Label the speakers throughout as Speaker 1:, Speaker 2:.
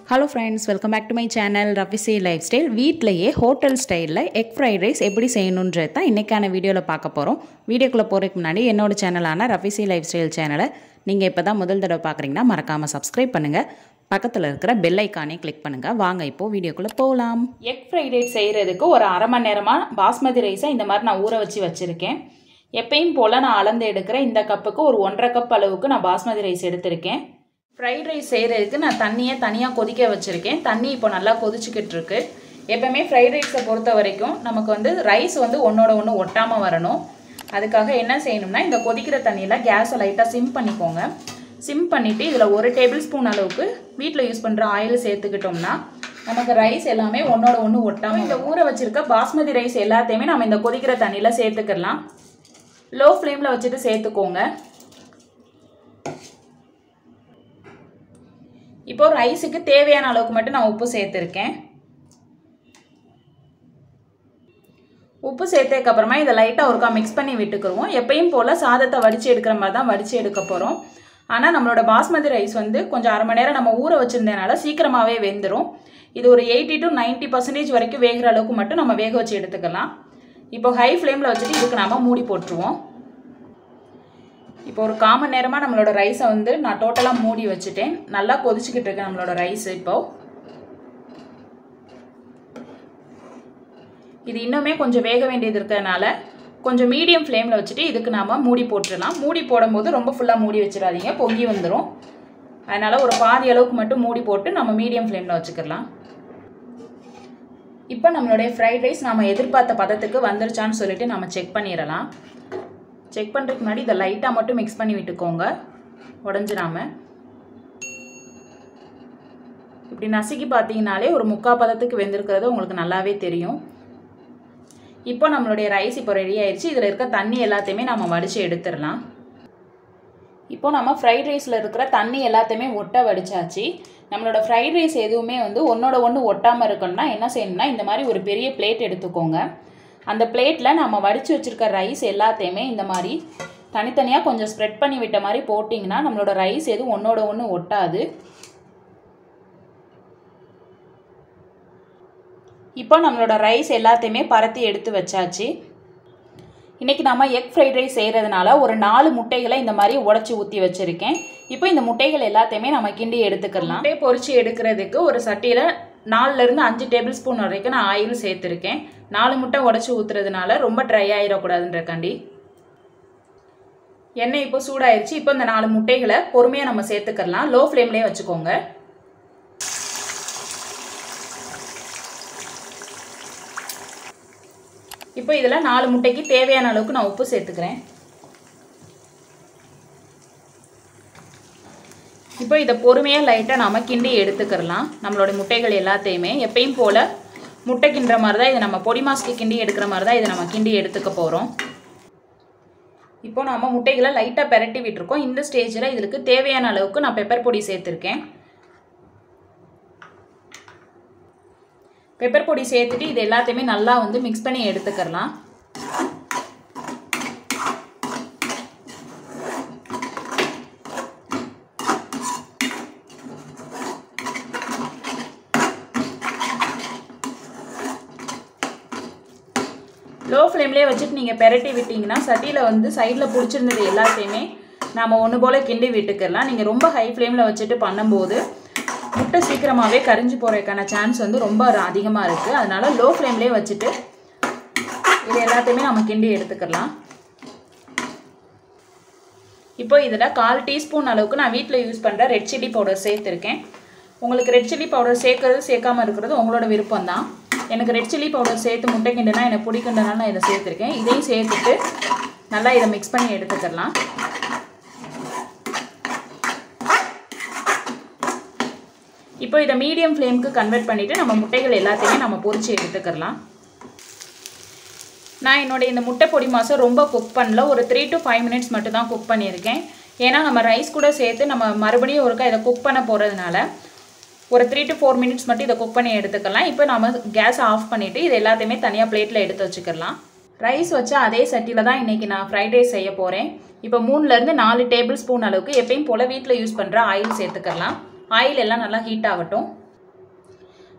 Speaker 1: hello friends welcome back to my channel ரவிசி life style வீட்டிலையே hotel ஸ்டைலில் egg fried rice எப்படி செய்யணுன்றது தான் இன்றைக்கான வீடியோவில் பார்க்க போகிறோம் வீடியோக்குள்ளே போகிறதுக்கு முன்னாடி என்னோட சேனலான ரவிசி லைஃப் ஸ்டைல் சேனலை நீங்கள் இப்போ தான் முதல் தடவை பார்க்குறீங்கன்னா மறக்காமல் சப்ஸ்கிரைப் பண்ணுங்கள் பக்கத்தில் இருக்கிற பெல் ஐக்கானே கிளிக் பண்ணுங்கள் வாங்க இப்போது வீடியோக்குள்ளே போகலாம் எக் ஃப்ரைட் ரைஸ் செய்கிறதுக்கு ஒரு அரை மணி நேரமாக பாஸ்மதி ரைஸை இந்த மாதிரி நான் ஊற வச்சு வச்சுருக்கேன் எப்பயும் போல் நான் அளந்து எடுக்கிற இந்த கப்புக்கு ஒரு ஒன்றரை கப் அளவுக்கு நான் பாஸ்மதி ரைஸ் எடுத்திருக்கேன் ஃப்ரைட் ரைஸ் செய்கிறதுக்கு நான் தண்ணியை தனியாக கொதிக்க வச்சுருக்கேன் தண்ணி இப்போ நல்லா கொதிச்சுக்கிட்டு இருக்கு எப்போவுமே ஃப்ரைட் ரைஸை பொறுத்த வரைக்கும் நமக்கு வந்து ரைஸ் வந்து ஒன்றோட ஒன்று ஒட்டாமல் வரணும் அதுக்காக என்ன செய்யணும்னா இந்த கொதிக்கிற தண்ணியில் கேஸை லைட்டாக சிம் பண்ணிக்கோங்க சிம் பண்ணிவிட்டு இதில் ஒரு டேபிள் ஸ்பூன் அளவுக்கு வீட்டில் யூஸ் பண்ணுற ஆயில் சேர்த்துக்கிட்டோம்னா நமக்கு ரைஸ் எல்லாமே ஒன்றோட ஒன்று ஒட்டாமல் இந்த ஊற வச்சுருக்க பாஸ்மதி ரைஸ் எல்லாத்தையுமே நம்ம இந்த கொதிக்கிற தண்ணியில் சேர்த்துக்கலாம் லோ ஃப்ளேமில் வச்சுட்டு சேர்த்துக்கோங்க இப்போ ரைஸுக்கு தேவையான அளவுக்கு மட்டும் நான் உப்பு சேர்த்துருக்கேன் உப்பு சேர்த்ததுக்கப்புறமா இதை லைட்டாக ஒருக்கா மிக்ஸ் பண்ணி விட்டுக்குருவோம் எப்பயும் போல் சாதத்தை வடித்து எடுக்கிற மாதிரி தான் வடித்து எடுக்க போகிறோம் ஆனால் நம்மளோட பாஸ்மதி ரைஸ் வந்து கொஞ்சம் அரை மணி நேரம் நம்ம ஊற வச்சுருந்ததுனால சீக்கிரமாகவே வெந்துடும் இது ஒரு எயிட்டி டு நைன்ட்டி பர்சன்டேஜ் வரைக்கும் வேகிற அளவுக்கு மட்டும் நம்ம வேக வச்சு எடுத்துக்கலாம் இப்போ ஹை ஃப்ளேமில் வச்சுட்டு இதுக்கு நாம் மூடி போட்டுருவோம் இப்போ ஒரு காமன் நேரமாக நம்மளோட ரைஸை வந்து நான் டோட்டலாக மூடி வச்சுட்டேன் நல்லா கொதிச்சுக்கிட்டு இருக்கேன் நம்மளோட ரைஸ் இப்போ இது இன்னுமே கொஞ்சம் வேக வேண்டியது இருக்கிறதுனால கொஞ்சம் மீடியம் ஃப்ளேமில் வச்சுட்டு இதுக்கு நாம் மூடி போட்டுடலாம் மூடி போடும்போது ரொம்ப ஃபுல்லாக மூடி வச்சிடாதீங்க பொங்கி வந்துடும் அதனால் ஒரு பாதி அளவுக்கு மட்டும் மூடி போட்டு நம்ம மீடியம் ஃப்ளேமில் வச்சுக்கலாம் இப்போ நம்மளுடைய ஃப்ரைட் ரைஸ் நம்ம எதிர்பார்த்த பதத்துக்கு வந்துருச்சான்னு சொல்லிட்டு நம்ம செக் பண்ணிடலாம் செக் பண்ணுறதுக்கு முன்னாடி இதை லைட்டாக மட்டும் மிக்ஸ் பண்ணி விட்டுக்கோங்க உடஞ்சிடாம இப்படி நசுக்கி பார்த்தீங்கனாலே ஒரு முக்கா பதத்துக்கு வெந்திருக்கிறது உங்களுக்கு நல்லாவே தெரியும் இப்போ நம்மளுடைய ரைஸ் இப்போ ரெடி ஆயிடுச்சு இதில் இருக்க தண்ணி எல்லாத்தையுமே நம்ம வடித்து எடுத்துடலாம் இப்போ நம்ம ஃப்ரைட் ரைஸில் இருக்கிற தண்ணி எல்லாத்தையுமே ஒட்ட வடிச்சாச்சு நம்மளோட ஃப்ரைட் ரைஸ் எதுவுமே வந்து ஒன்றோட ஒன்று ஒட்டாமல் இருக்கணும்னா என்ன செய்யணும்னா இந்த மாதிரி ஒரு பெரிய பிளேட் எடுத்துக்கோங்க அந்த பிளேட்டில் நம்ம வடித்து வச்சுருக்க ரைஸ் எல்லாத்தையுமே இந்த மாதிரி தனித்தனியாக கொஞ்சம் ஸ்ப்ரெட் பண்ணி விட்ட மாதிரி போட்டிங்கன்னா நம்மளோட ரைஸ் எதுவும் ஒன்றோட ஒன்று ஒட்டாது இப்போ நம்மளோட ரைஸ் எல்லாத்தையுமே பரத்தி எடுத்து வச்சாச்சு இன்றைக்கி நம்ம எக் ஃப்ரைட் ரைஸ் செய்கிறதுனால ஒரு நாலு முட்டைகளை இந்த மாதிரி உடச்சி ஊற்றி வச்சுருக்கேன் இப்போ இந்த முட்டைகள் எல்லாத்தையுமே நம்ம கிண்டி எடுத்துக்கலாம் முட்டை பொறிச்சு எடுக்கிறதுக்கு ஒரு சட்டியில் நாலுலேருந்து அஞ்சு டேபிள் ஸ்பூன் வரைக்கும் நான் ஆயில் சேர்த்துருக்கேன் நாலு முட்டை உடச்சி ஊற்றுறதுனால ரொம்ப ட்ரை ஆகிடக்கூடாதுன்றக்காண்டி எண்ணெய் இப்போ சூடாயிருச்சு இப்போ இந்த நாலு முட்டைகளை பொறுமையாக நம்ம சேர்த்துக்கலாம் லோ ஃப்ளேம்லேயே வச்சுக்கோங்க இப்போ இதில் நாலு முட்டைக்கு தேவையான அளவுக்கு நான் உப்பு சேர்த்துக்கிறேன் இப்போ இதை பொறுமையாக லைட்டாக நம்ம கிண்டி எடுத்துக்கிறலாம் நம்மளோட முட்டைகள் எல்லாத்தையுமே எப்பயும் போல் முட்டை கிண்டுற மாதிரி தான் இதை நம்ம பொடி மாஸ்க்கு கிண்டி எடுக்கிற மாதிரி தான் இதை நம்ம கிண்டி எடுத்துக்க போகிறோம் இப்போ நம்ம முட்டைகளை லைட்டாக பெரட்டி விட்டுருக்கோம் இந்த ஸ்டேஜில் இதுக்கு தேவையான அளவுக்கு நான் பெப்பர் பொடி சேர்த்துருக்கேன் பெப்பர் பொடி சேர்த்துட்டு இது எல்லாத்தையுமே நல்லா வந்து மிக்ஸ் பண்ணி எடுத்துக்கிறலாம் லோ ஃப்ளேம்லேயே வச்சுட்டு நீங்கள் பெரட்டி விட்டிங்கன்னா சட்டியில் வந்து சைடில் பிடிச்சிருந்தது எல்லாத்தையுமே நாம் ஒன்று போல் கிண்டி விட்டுக்கலாம் நீங்கள் ரொம்ப ஹை ஃப்ளேமில் வச்சுட்டு பண்ணும்போது முட்டை சீக்கிரமாகவே கரிஞ்சு போகிறதுக்கான சான்ஸ் வந்து ரொம்ப அதிகமாக இருக்குது அதனால் லோ ஃப்ளேம்லேயே வச்சுட்டு இது எல்லாத்தையுமே நம்ம கிண்டி எடுத்துக்கலாம் இப்போ இதில் கால் டீஸ்பூன் அளவுக்கு நான் வீட்டில் யூஸ் பண்ணுற ரெட் சில்லி பவுடர் சேர்த்துருக்கேன் உங்களுக்கு ரெட் சில்லி பவுடர் சேர்க்கறது சேர்க்காமல் இருக்கிறது உங்களோட விருப்பம் தான் எனக்கு ரெட் சில்லி பவுடர் சேர்த்து முட்டை கிண்டுனா எனக்கு பிடிக்குன்றனால நான் இதை சேர்த்துருக்கேன் இதையும் சேர்த்துட்டு நல்லா இதை மிக்ஸ் பண்ணி எடுத்துக்கலாம் இப்போ இதை மீடியம் ஃப்ளேமுக்கு கன்வெர்ட் பண்ணிவிட்டு நம்ம முட்டைகள் எல்லாத்தையுமே நம்ம பொரிச்சு எடுத்துக்கலாம் நான் என்னுடைய இந்த முட்டை பொடி மாதம் ரொம்ப குக் பண்ணல ஒரு த்ரீ டு ஃபைவ் மினிட்ஸ் மட்டும் தான் குக் பண்ணியிருக்கேன் ஏன்னா நம்ம ரைஸ் கூட சேர்த்து நம்ம மறுபடியும் ஒருக்கா இதை குக் பண்ண போகிறதுனால ஒரு த்ரீ டு ஃபோர் மினிட்ஸ் மட்டும் இதை குக் பண்ணி எடுத்துக்கலாம் இப்போ நம்ம கேஸ் ஆஃப் பண்ணிவிட்டு இது எல்லாத்தையுமே தனியாக பிளேட்டில் எடுத்து வச்சுக்கலாம் ரைஸ் வச்சு அதே சட்டியில் தான் இன்றைக்கி நான் ஃப்ரைட் ரைஸ் செய்ய போகிறேன் இப்போ மூணுலேருந்து நாலு டேபிள் ஸ்பூன் அளவுக்கு எப்பயும் போல் வீட்டில் யூஸ் பண்ணுற ஆயில் சேர்த்துக்கலாம் ஆயில் எல்லாம் நல்லா ஹீட் ஆகட்டும்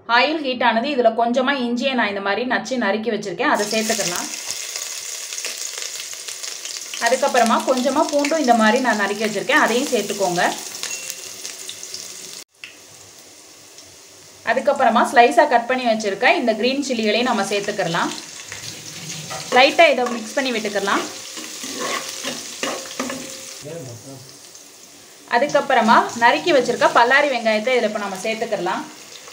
Speaker 1: ஆயில் ஹீட் ஆனது இதில் கொஞ்சமாக இஞ்சியை நான் இந்த மாதிரி நச்சு நறுக்கி வச்சுருக்கேன் அதை சேர்த்துக்கலாம் அதுக்கப்புறமா கொஞ்சமாக பூண்டும் இந்த மாதிரி நான் நறுக்கி வச்சுருக்கேன் அதையும் சேர்த்துக்கோங்க அதுக்கப்புறமா ஸ்லைஸாக கட் பண்ணி வச்சுருக்க இந்த க்ரீன் சில்லிகளையும் நம்ம சேர்த்துக்கலாம் லைட்டாக இதை மிக்ஸ் பண்ணி விட்டுக்கலாம் அதுக்கப்புறமா நறுக்கி வச்சுருக்க பல்லாரி வெங்காயத்தை இதில் இப்போ நம்ம சேர்த்துக்கலாம்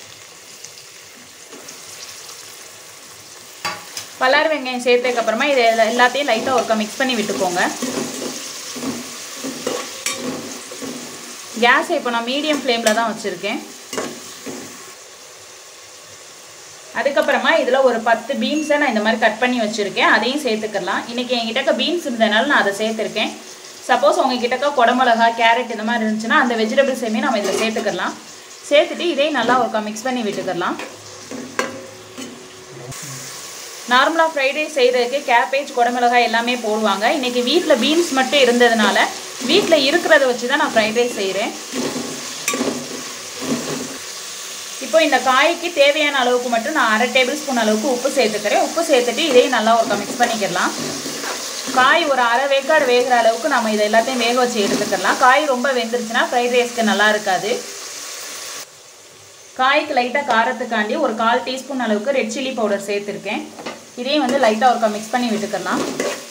Speaker 1: பல்லாரி வெங்காயம் சேர்த்ததுக்கப்புறமா இதை எல்லாத்தையும் லைட்டாக ஒருக்கா மிக்ஸ் பண்ணி விட்டுக்கோங்க கேஸை இப்போ நான் மீடியம் ஃப்ளேமில் தான் வச்சுருக்கேன் அதுக்கப்புறமா இதில் ஒரு பத்து பீன்ஸை நான் இந்த மாதிரி கட் பண்ணி வச்சுருக்கேன் அதையும் சேர்த்துக்கலாம் இன்றைக்கி என்கிட்டக்க பீன்ஸ் இருந்ததுனால நான் அதை சேர்த்துருக்கேன் சப்போஸ் உங்ககிட்டக்க குடமிளகா கேரட் இந்த மாதிரி இருந்துச்சுன்னா அந்த வெஜிடபிள்ஸையுமே நம்ம இதில் சேர்த்துக்கலாம் சேர்த்துட்டு இதையும் நல்லா ஒருக்கா மிக்ஸ் பண்ணி விட்டுக்கலாம் நார்மலாக ஃப்ரைட் ரைஸ் செய்கிறதுக்கு கேபேஜ் குடமிளகாய் எல்லாமே போடுவாங்க இன்றைக்கி வீட்டில் பீன்ஸ் மட்டும் இருந்ததுனால வீட்டில் இருக்கிறத வச்சு தான் நான் ஃப்ரைட் ரைஸ் செய்கிறேன் இப்போ இந்த காய்க்கு தேவையான அளவுக்கு மட்டும் நான் அரை டேபிள் ஸ்பூன் அளவுக்கு உப்பு சேர்த்துக்கிறேன் உப்பு சேர்த்துட்டு இதையும் நல்லா ஒரு மிக்ஸ் பண்ணிக்கிடலாம் காய் ஒரு அரை வேக்காடு வேகிற அளவுக்கு நம்ம இதை எல்லாத்தையும் வேக வச்சு எடுத்துக்கலாம் காய் ரொம்ப வெந்துருச்சுன்னா ஃப்ரைட் ரைஸ்க்கு நல்லா இருக்காது காய்க்கு லைட்டாக காரத்துக்காண்டி ஒரு கால் டீஸ்பூன் அளவுக்கு ரெட் சில்லி பவுடர் சேர்த்துருக்கேன் இதையும் வந்து லைட்டாக ஒருக்கா மிக்ஸ் பண்ணி விட்டுக்கலாம்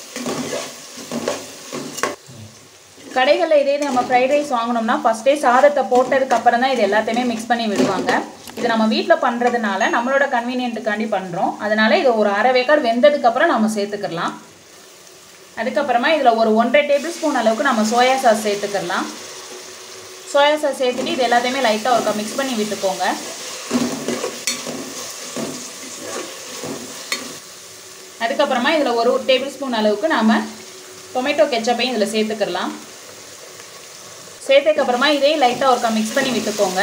Speaker 1: கடைகளில் இதே நம்ம ஃப்ரைட் ரைஸ் வாங்கினோம்னா ஃபஸ்ட்டே சாதத்தை போட்டதுக்கு அப்புறம் தான் இது எல்லாத்தையுமே மிக்ஸ் பண்ணி விடுவாங்க இது நம்ம வீட்டில் பண்ணுறதுனால நம்மளோட கன்வீனியன்ட்டுக்காண்டி பண்ணுறோம் அதனால் இது ஒரு அரை வேக்காடு வெந்ததுக்கப்புறம் நம்ம சேர்த்துக்கலாம் அதுக்கப்புறமா இதில் ஒரு ஒன்றரை டேபிள் ஸ்பூன் அளவுக்கு நம்ம சோயா சாஸ் சேர்த்துக்கலாம் சோயா சாஸ் சேர்த்துட்டு இது எல்லாத்தையுமே லைட்டாக ஒருக்கா மிக்ஸ் பண்ணி விட்டுக்கோங்க அதுக்கப்புறமா இதில் ஒரு டேபிள் ஸ்பூன் அளவுக்கு நாம் டொமேட்டோ கெச்சப்பையும் இதில் சேர்த்துக்கலாம் சேர்த்ததுக்கப்புறமா இதையும் லைட்டாக ஒருக்கா மிக்ஸ் பண்ணி விட்டுக்கோங்க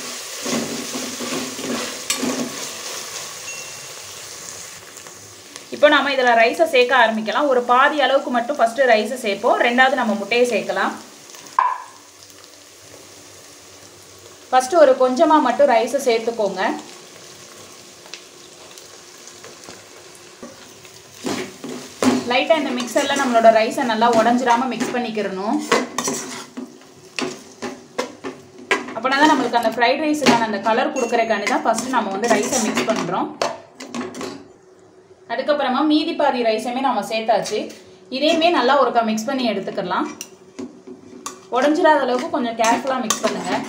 Speaker 1: இப்போ நாம் இதில் ரைஸை சேர்க்க ஆரம்பிக்கலாம் ஒரு பாதி அளவுக்கு மட்டும் ஃபஸ்ட்டு ரைஸை சேர்ப்போம் ரெண்டாவது நம்ம முட்டையை சேர்க்கலாம் ஃபஸ்ட்டு ஒரு கொஞ்சமாக மட்டும் ரைஸை சேர்த்துக்கோங்க லைட்டாக இந்த மிக்சரில் நம்மளோட ரைஸை நல்லா உடஞ்சிராமல் மிக்ஸ் பண்ணிக்கிறணும் அப்படின்னா தான் நம்மளுக்கு அந்த ஃப்ரைட் ரைஸுக்கான அந்த கலர் கொடுக்குறக்காண்டி தான் ஃபஸ்ட்டு நம்ம வந்து ரைஸை மிக்ஸ் பண்ணுறோம் அதுக்கப்புறமா மீதி பாதி ரைஸையுமே நம்ம சேர்த்தாச்சு இதையுமே நல்லா ஒருக்கா மிக்ஸ் பண்ணி எடுத்துக்கலாம் உடஞ்சிடாத அளவுக்கு கொஞ்சம் கேர்ஃபுல்லாக மிக்ஸ் பண்ணுங்கள்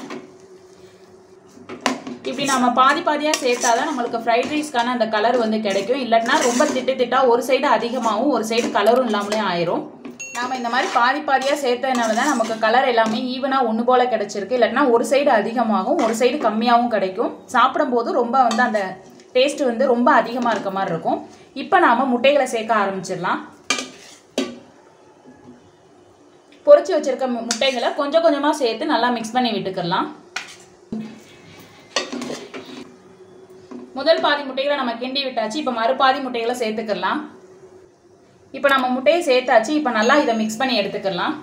Speaker 1: இப்படி நம்ம பாதி பாதியாக சேர்த்தா தான் நம்மளுக்கு ஃப்ரைட் ரைஸ்க்கான அந்த கலர் வந்து கிடைக்கும் இல்லைன்னா ரொம்ப திட்டு திட்டாக ஒரு சைடு அதிகமாகவும் ஒரு சைடு கலரும் இல்லாமலே ஆயிரும் நாம் இந்த மாதிரி பாதி பாதியாக சேர்த்ததுனால தான் நமக்கு கலர் எல்லாமே ஈவனாக ஒன்று போல் கிடச்சிருக்கு இல்லைன்னா ஒரு சைடு அதிகமாகவும் ஒரு சைடு கம்மியாகவும் கிடைக்கும் சாப்பிடும்போது ரொம்ப வந்து அந்த டேஸ்ட் வந்து ரொம்ப அதிகமாக இருக்க மாதிரி இருக்கும் இப்போ நாம் முட்டைகளை சேர்க்க ஆரம்பிச்சிடலாம் பொறிச்சு வச்சுருக்க முட்டைகளை கொஞ்சம் கொஞ்சமாக சேர்த்து நல்லா மிக்ஸ் பண்ணி விட்டுக்கலாம் முதல் பாதி முட்டைகளை நம்ம கிண்டி விட்டாச்சு இப்போ மறுபாதி முட்டைகளை சேர்த்துக்கலாம் இப்போ நம்ம முட்டையை சேர்த்தாச்சு இப்போ நல்லா இதை மிக்ஸ் பண்ணி எடுத்துக்கலாம்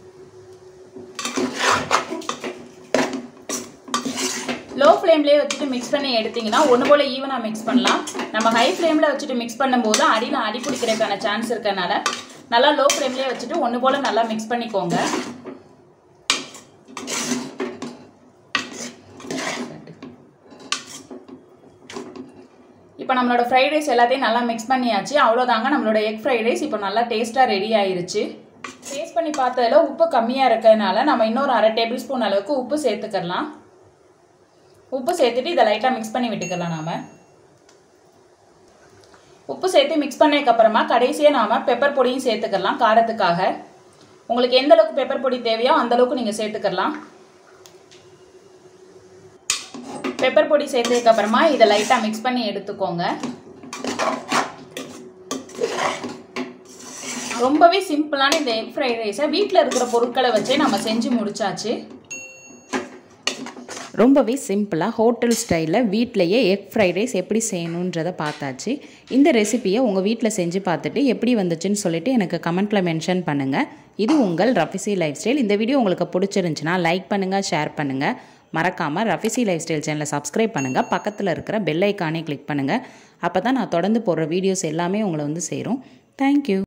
Speaker 1: லோ ஃப்ளேம்லேயே வச்சுட்டு மிக்ஸ் பண்ணி எடுத்திங்கன்னா ஒன்று போல் ஈவனாக மிக்ஸ் பண்ணலாம் நம்ம ஹை ஃப்ளேமில் வச்சுட்டு மிக்ஸ் பண்ணும்போது அடியில் அடி பிடிக்கிறதுக்கான சான்ஸ் இருக்கனால நல்லா லோ ஃப்ளேம்லேயே வச்சுட்டு ஒன்று போல் நல்லா மிக்ஸ் பண்ணிக்கோங்க இப்போ நம்மளோட ஃப்ரைட் ரைஸ் எல்லாத்தையும் நல்லா மிக்ஸ் பண்ணியாச்சு அவ்வளோதாங்க நம்மளோட எக் ஃப்ரைட் ரைஸ் இப்போ நல்லா டேஸ்ட்டாக ரெடி ஆயிருச்சு டேஸ்ட் பண்ணி பார்த்ததுல உப்பு கம்மியாக இருக்கிறதுனால நம்ம இன்னொரு அரை டேபிள் ஸ்பூன் அளவுக்கு உப்பு சேர்த்துக்கலாம் உப்பு சேர்த்துட்டு இதை லைட்டாக மிக்ஸ் பண்ணி விட்டுக்கலாம் நாம் உப்பு சேர்த்து மிக்ஸ் பண்ணதுக்கப்புறமா கடைசியாக நாம் பெப்பர் பொடியும் சேர்த்துக்கலாம் காரத்துக்காக உங்களுக்கு எந்த அளவுக்கு பெப்பர் பொடி தேவையோ அந்த அளவுக்கு நீங்கள் சேர்த்துக்கலாம் பெப்பர் பொடி சேர்த்ததுக்கப்புறமா இதை லைட்டாக மிக்ஸ் பண்ணி எடுத்துக்கோங்க ரொம்பவே சிம்பிளான இந்த எக் ஃப்ரைட் ரைஸை வீட்டில் இருக்கிற பொருட்களை வச்சே நம்ம செஞ்சு முடிச்சாச்சு
Speaker 2: ரொம்பவே சிம்பிளாக ஹோட்டல் ஸ்டைலில் வீட்டிலையே எக் ஃப்ரைட் ரைஸ் எப்படி செய்யணுன்றதை பார்த்தாச்சு இந்த ரெசிபியை உங்கள் வீட்டில் செஞ்சு பார்த்துட்டு எப்படி வந்துச்சுன்னு சொல்லிட்டு எனக்கு கமெண்ட்டில் மென்ஷன் பண்ணுங்கள் இது உங்கள் ரஃபிசி லைஃப் ஸ்டைல் இந்த வீடியோ உங்களுக்கு பிடிச்சிருந்துச்சுன்னா லைக் பண்ணுங்கள் ஷேர் பண்ணுங்கள் மறக்காமல் ரஃபிசி லைஃப் ஸ்டைல் சேனலை சப்ஸ்கிரைப் பண்ணுங்கள் பக்கத்தில் இருக்கிற பெல் ஐக்கானே கிளிக் பண்ணுங்கள் அப்போ தான் நான் தொடர்ந்து போடுற வீடியோஸ் எல்லாமே உங்களை வந்து சேரும் தேங்க்யூ